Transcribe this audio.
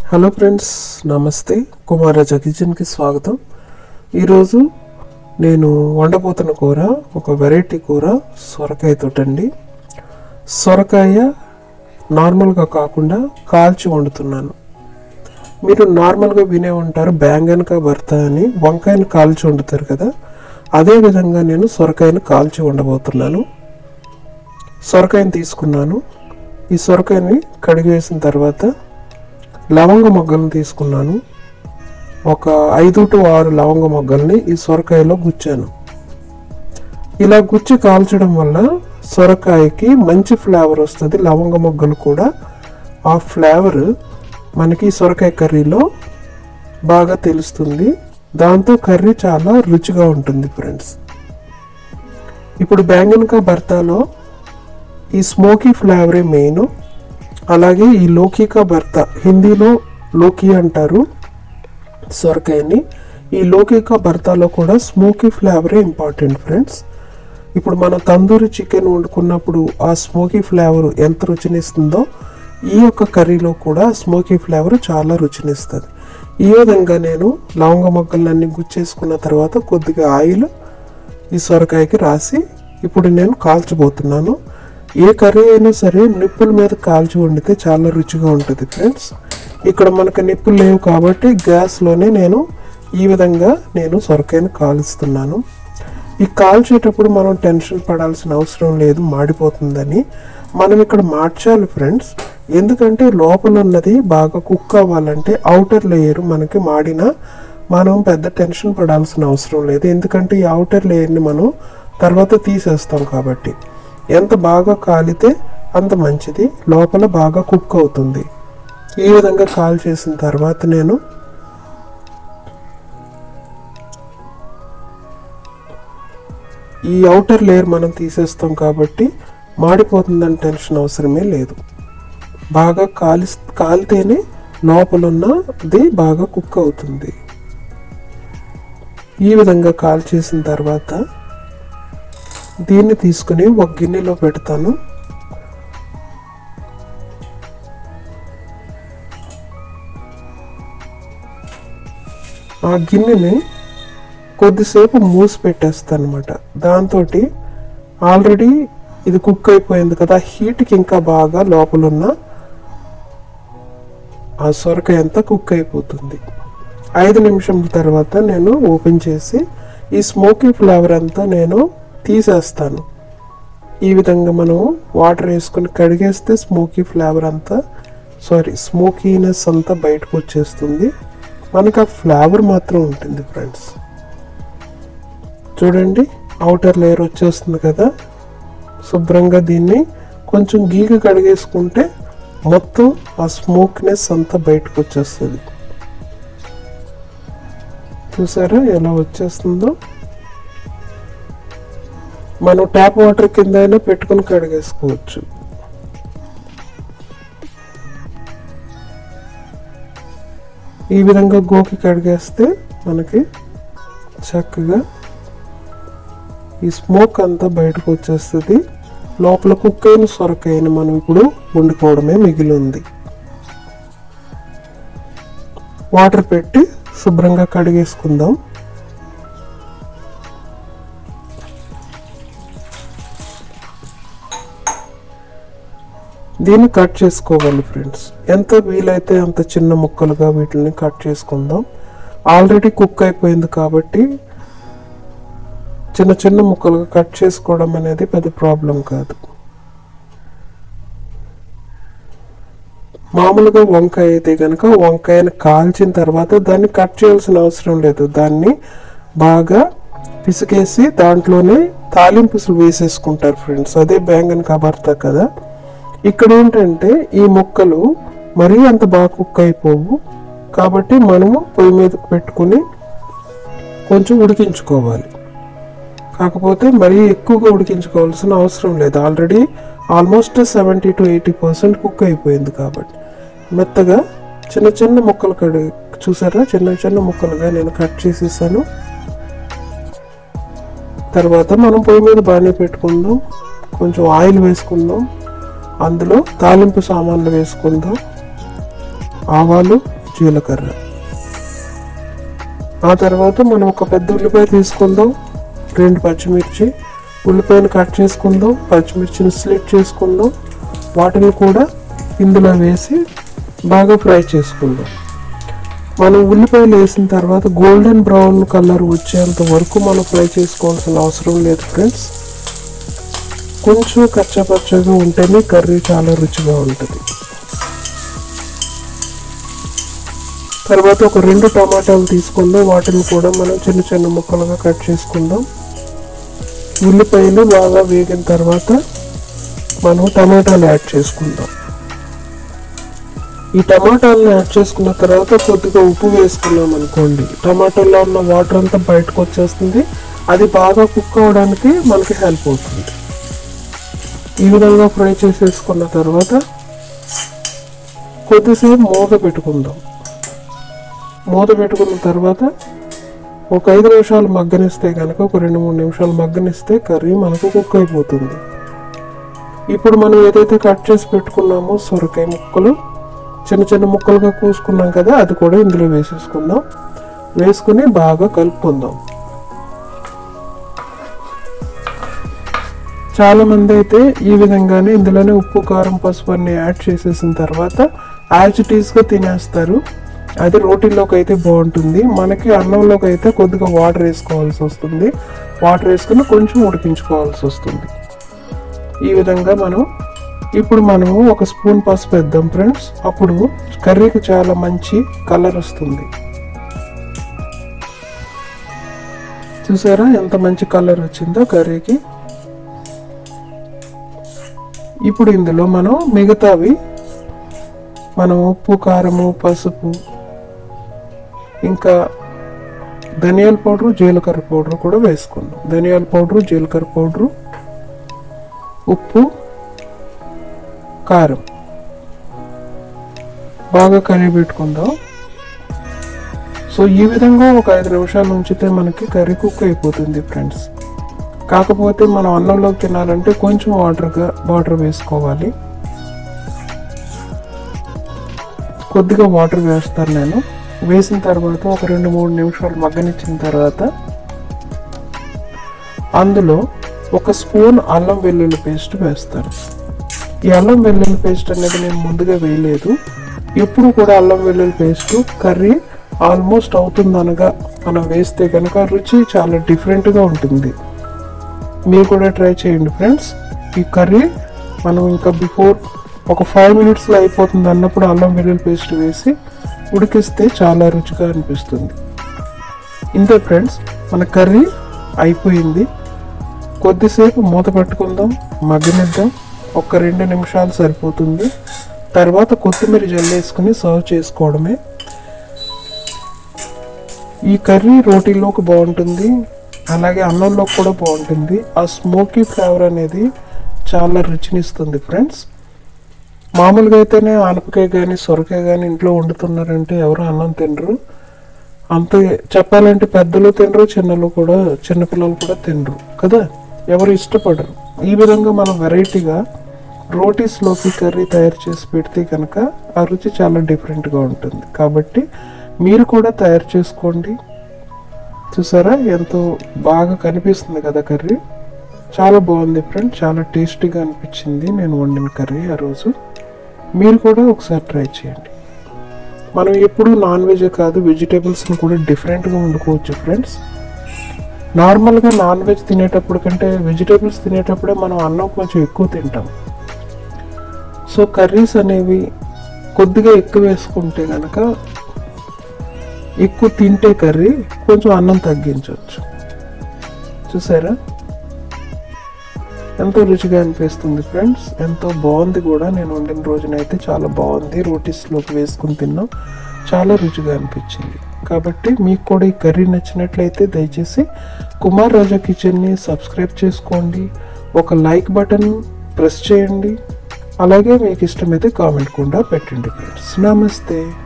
hello friends నమస్తే కుమారజ కిచెన్కి స్వాగతం ఈరోజు నేను వండబోతున్న కూర ఒక వెరైటీ కూర సొరకాయ తోటండి సొరకాయ నార్మల్గా కాకుండా కాల్చి వండుతున్నాను మీరు నార్మల్గా వినే ఉంటారు బ్యాంగన్క భర్త అని వంకాయను కాల్చి వండుతారు కదా అదే విధంగా నేను సొరకాయను కాల్చి వండబోతున్నాను సొరకాయని తీసుకున్నాను ఈ సొరకాయని కడిగేసిన తర్వాత లవంగ మొగ్గలను తీసుకున్నాను ఒక ఐదు టు ఆరు లవంగ మొగ్గల్ని ఈ సొరకాయలో గుచ్చాను ఇలా గుచ్చి కాల్చడం వల్ల సొరకాయకి మంచి ఫ్లేవర్ వస్తుంది లవంగ మొగ్గలు కూడా ఆ ఫ్లేవర్ మనకి ఈ సొరకాయ కర్రీలో బాగా తెలుస్తుంది దాంతో కర్రీ చాలా రుచిగా ఉంటుంది ఫ్రెండ్స్ ఇప్పుడు బ్యాంగన్కా భర్తాలో ఈ స్మోకీ ఫ్లేవరే మెయిన్ అలాగే ఈ లౌకిక భర్త హిందీలో లోకి అంటారు సొరకాయని ఈ లౌకిక భర్తలో కూడా స్మోకీ ఫ్లేవరే ఇంపార్టెంట్ ఫ్రెండ్స్ ఇప్పుడు మనం తందూరి చికెన్ వండుకున్నప్పుడు ఆ స్మోకీ ఫ్లేవర్ ఎంత రుచినిస్తుందో ఈ యొక్క కర్రీలో కూడా స్మోకీ ఫ్లేవర్ చాలా రుచినిస్తుంది ఈ విధంగా నేను లవంగ మొగ్గలన్నీ గుచ్చేసుకున్న తర్వాత కొద్దిగా ఆయిల్ ఈ సొరకాయకి రాసి ఇప్పుడు నేను కాల్చబోతున్నాను ఏ కర్రీ అయినా సరే నిప్పుల మీద కాల్చి వండితే చాలా రుచిగా ఉంటుంది ఫ్రెండ్స్ ఇక్కడ మనకు నిప్పులు లేవు కాబట్టి గ్యాస్లోనే నేను ఈ విధంగా నేను సొరకాయను కాలుస్తున్నాను ఈ కాల్చేటప్పుడు మనం టెన్షన్ పడాల్సిన అవసరం లేదు మాడిపోతుందని మనం ఇక్కడ మార్చాలి ఫ్రెండ్స్ ఎందుకంటే లోపల ఉన్నది బాగా కుక్ అవ్వాలంటే అవుటర్ లేయర్ మనకి మాడిన మనం పెద్ద టెన్షన్ పడాల్సిన అవసరం లేదు ఎందుకంటే ఈ అవుటర్ లేయర్ని మనం తర్వాత తీసేస్తాం కాబట్టి ఎంత బాగా కాలితే అంత మంచిది లోపల బాగా కుక్ అవుతుంది ఈ విధంగా కాల్ చేసిన తర్వాత నేను ఈ అవుటర్ లేయర్ మనం తీసేస్తాం కాబట్టి మాడిపోతుందని టెన్షన్ అవసరమే లేదు బాగా కాలి కాలితేనే లోపల ఉన్నది బాగా కుక్ అవుతుంది ఈ విధంగా కాల్ చేసిన తర్వాత దీన్ని తీసుకుని ఒక గిన్నెలో పెడతాను ఆ గిన్నెని కొద్దిసేపు మూసి పెట్టేస్తాను అనమాట దాంతో ఆల్రెడీ ఇది కుక్ అయిపోయింది కదా హీట్కి ఇంకా బాగా లోపల ఉన్న ఆ సొరకాయ అంతా కుక్ అయిపోతుంది ఐదు నిమిషాల తర్వాత నేను ఓపెన్ చేసి ఈ స్మోకీ ఫ్లేవర్ అంతా నేను తీసేస్తాను ఈ విధంగా మనం వాటర్ వేసుకుని కడిగేస్తే స్మోకీ ఫ్లేవర్ అంతా సారీ స్మోకీనెస్ అంతా బయటకు వచ్చేస్తుంది మనకు ఆ ఫ్లేవర్ మాత్రం ఉంటుంది ఫ్రెండ్స్ చూడండి అవుటర్ లేయర్ వచ్చేస్తుంది కదా శుభ్రంగా దీన్ని కొంచెం గీగ కడిగేసుకుంటే మొత్తం ఆ స్మోక్నెస్ అంతా బయటకు వచ్చేస్తుంది చూసారా ఎలా వచ్చేస్తుందో మనం ట్యాప్ వాటర్ కింద అయినా పెట్టుకుని కడిగేసుకోవచ్చు ఈ విధంగా గోకి కడిగేస్తే మనకి చక్కగా ఈ స్మోక్ అంతా బయటకు వచ్చేస్తుంది లోపల కుక్ అయిన సొరకాయని మనం ఇప్పుడు వండుకోవడమే మిగిలి ఉంది వాటర్ పెట్టి శుభ్రంగా కడిగేసుకుందాం దీన్ని కట్ చేసుకోవాలి ఫ్రెండ్స్ ఎంత వీలైతే అంత చిన్న ముక్కలుగా వీటిని కట్ చేసుకుందాం ఆల్రెడీ కుక్ అయిపోయింది కాబట్టి చిన్న చిన్న ముక్కలుగా కట్ చేసుకోవడం అనేది పెద్ద ప్రాబ్లం కాదు మామూలుగా వంకాయ అయితే కనుక వంకాయని కాల్చిన తర్వాత దాన్ని కట్ చేయాల్సిన అవసరం లేదు దాన్ని బాగా పిసికేసి దాంట్లోనే తాలింపుసులు వేసేసుకుంటారు ఫ్రెండ్స్ అదే బ్యాంగన్ కబర్తా కదా ఇక్కడ ఏంటంటే ఈ ముక్కలు మరీ అంత బాగా కుక్ అయిపోవు కాబట్టి మనము పొయ్యి మీద పెట్టుకుని కొంచెం ఉడికించుకోవాలి కాకపోతే మరీ ఎక్కువగా ఉడికించుకోవాల్సిన అవసరం లేదు already almost seventy to eighty percent cook అయిపోయింది కాబట్టి మెత్తగా చిన్న చిన్న ముక్కలు కడి చూసారా చిన్న చిన్న ముక్కలుగా నేను కట్ చేసేసాను తర్వాత మనం పొయ్యి మీద బాగానే పెట్టుకుందాం కొంచెం ఆయిల్ వేసుకుందాం అందులో తాలింపు సామాన్లు వేసుకుందాం ఆవాలు జీలకర్ర ఆ తర్వాత మనం ఒక పెద్ద ఉల్లిపాయ తీసుకుందాం రెండు పచ్చిమిర్చి ఉల్లిపాయను కట్ చేసుకుందాం పచ్చిమిర్చిని స్లిట్ చేసుకుందాం వాటిని కూడా ఇందులో వేసి బాగా ఫ్రై చేసుకుందాం మనం ఉల్లిపాయలు వేసిన తర్వాత గోల్డెన్ బ్రౌన్ కలర్ వచ్చేంత వరకు మనం ఫ్రై చేసుకోవాల్సిన అవసరం లేదు ఫ్రెండ్స్ కొంచెం కచ్చపచ్చగా ఉంటేనే కర్రీ చాలా రుచిగా ఉంటుంది తర్వాత ఒక రెండు టమాటాలు తీసుకుందాం వాటిని కూడా మనం చిన్న చిన్న ముక్కలుగా కట్ చేసుకుందాం ఉల్లిపాయలు బాగా వేగిన తర్వాత మనం టమాటాలు యాడ్ చేసుకుందాం ఈ టమాటాలను యాడ్ చేసుకున్న తర్వాత కొద్దిగా ఉప్పు వేసుకున్నాం అనుకోండి టమాటాలో ఉన్న వాటర్ అంతా బయటకు వచ్చేస్తుంది అది బాగా కుక్ అవడానికి మనకి హెల్ప్ అవుతుంది ఈ విధంగా ఫ్రై చేసేసుకున్న తర్వాత కొద్దిసేపు మూత పెట్టుకుందాం మూత పెట్టుకున్న తర్వాత ఒక ఐదు నిమిషాలు మగ్గనిస్తే కనుక ఒక రెండు మూడు నిమిషాలు మగ్గనిస్తే కర్రీ మనకు కుక్ అయిపోతుంది ఇప్పుడు మనం ఏదైతే కట్ చేసి పెట్టుకున్నామో సొరకాయ ముక్కలు చిన్న చిన్న ముక్కలుగా కోసుకున్నాం కదా అది కూడా ఇందులో వేసేసుకుందాం వేసుకుని బాగా కలుపుకుందాం చాలా మంది అయితే ఈ విధంగానే ఇందులోనే ఉప్పు కారం పసుపు అన్ని యాడ్ చేసేసిన తర్వాత యాజ్ ఇట్ ఈస్గా తినేస్తారు అది రోటీలోకి అయితే బాగుంటుంది మనకి అన్నంలోకి అయితే కొద్దిగా వాటర్ వేసుకోవాల్సి వస్తుంది వాటర్ వేసుకుని కొంచెం ఉడికించుకోవాల్సి వస్తుంది ఈ విధంగా మనం ఇప్పుడు మనము ఒక స్పూన్ పసుపు వేద్దాం ఫ్రెండ్స్ అప్పుడు కర్రీకి చాలా మంచి కలర్ వస్తుంది చూసారా ఎంత మంచి కలర్ వచ్చిందో కర్రీకి ఇప్పుడు ఇందులో మనం మిగతావి మనం ఉప్పు కారము పసుపు ఇంకా ధనియాల పౌడరు జీలకర్ర పౌడర్ కూడా వేసుకుందాం ధనియాల పౌడరు జీలకర్ర పౌడరు ఉప్పు కారం బాగా కర్రీ పెట్టుకుందాం సో ఈ విధంగా ఒక ఐదు నిమిషాలు ఉంచితే మనకి కర్రీ కుక్ అయిపోతుంది ఫ్రెండ్స్ కాకపోతే మనం అన్నంలోకి తినాలంటే కొంచెం వాటర్గా వాటర్ వేసుకోవాలి కొద్దిగా వాటర్ వేస్తాను నేను వేసిన తర్వాత ఒక రెండు మూడు నిమిషాలు మగ్గనిచ్చిన తర్వాత అందులో ఒక స్పూన్ అల్లం వెల్లుల్లి పేస్ట్ వేస్తాను ఈ అల్లం వెల్లుల్లి పేస్ట్ అనేది నేను ముందుగా వేయలేదు ఎప్పుడు కూడా అల్లం వెల్లుల్లి పేస్ట్ కర్రీ ఆల్మోస్ట్ అవుతుందనగా మనం వేస్తే కనుక రుచి చాలా డిఫరెంట్గా ఉంటుంది మీరు కూడా ట్రై చేయండి ఫ్రెండ్స్ ఈ కర్రీ మనం ఇంకా బిఫోర్ ఒక ఫైవ్ మినిట్స్లో అయిపోతుంది అన్నప్పుడు అల్లం వెల్లుల్లి పేస్ట్ వేసి ఉడికిస్తే చాలా రుచిగా అనిపిస్తుంది ఇంతే ఫ్రెండ్స్ మన కర్రీ అయిపోయింది కొద్దిసేపు మూత పెట్టుకుందాం మగ్గనిద్దాం ఒక రెండు నిమిషాలు సరిపోతుంది తర్వాత కొత్తిమీర జల్లేసుకుని సర్వ్ చేసుకోవడమే ఈ కర్రీ రోటీలోకి బాగుంటుంది అలాగే అన్నంలో కూడా బాగుంటుంది ఆ స్మోకీ ఫ్లేవర్ అనేది చాలా రుచినిస్తుంది ఫ్రెండ్స్ మామూలుగా అయితేనే ఆనపకాయ కానీ సొరకాయ కానీ ఇంట్లో వండుతున్నారంటే ఎవరు అన్నం తినరు అంత చెప్పాలంటే పెద్దలు తినరు చిన్నలు కూడా చిన్నపిల్లలు కూడా తినరు కదా ఎవరు ఇష్టపడరు ఈ విధంగా మనం వెరైటీగా రోటీస్లోకి కర్రీ తయారు చేసి పెడితే కనుక ఆ రుచి చాలా డిఫరెంట్గా ఉంటుంది కాబట్టి మీరు కూడా తయారు చేసుకోండి చూసారా ఎంతో బాగా కనిపిస్తుంది కదా కర్రీ చాలా బాగుంది ఫ్రెండ్ చాలా టేస్టీగా అనిపించింది నేను వండిన కర్రీ ఆ రోజు మీరు కూడా ఒకసారి ట్రై చేయండి మనం ఎప్పుడు నాన్ వెజ్ కాదు వెజిటేబుల్స్ని కూడా డిఫరెంట్గా వండుకోవచ్చు ఫ్రెండ్స్ నార్మల్గా నాన్ వెజ్ తినేటప్పుడు కంటే వెజిటేబుల్స్ తినేటప్పుడే మనం అన్నం కొంచెం ఎక్కువ తింటాం సో కర్రీస్ అనేవి కొద్దిగా ఎక్కువ వేసుకుంటే కనుక ఎక్కువ తింటే కర్రీ కొంచెం అన్నం తగ్గించవచ్చు చూసారా ఎంతో రుచిగా అనిపిస్తుంది ఫ్రెండ్స్ ఎంతో బాగుంది కూడా నేను వండిన రోజునైతే చాలా బాగుంది రోటీస్లోకి వేసుకుని తిన్నాం చాలా రుచిగా అనిపించింది కాబట్టి మీకు కూడా ఈ కర్రీ నచ్చినట్లయితే దయచేసి కుమార్ రాజా కిచెన్ని సబ్స్క్రైబ్ చేసుకోండి ఒక లైక్ బటన్ ప్రెస్ చేయండి అలాగే మీకు ఇష్టమైతే కామెంట్ కూడా పెట్టండి ఫ్రెండ్స్ నమస్తే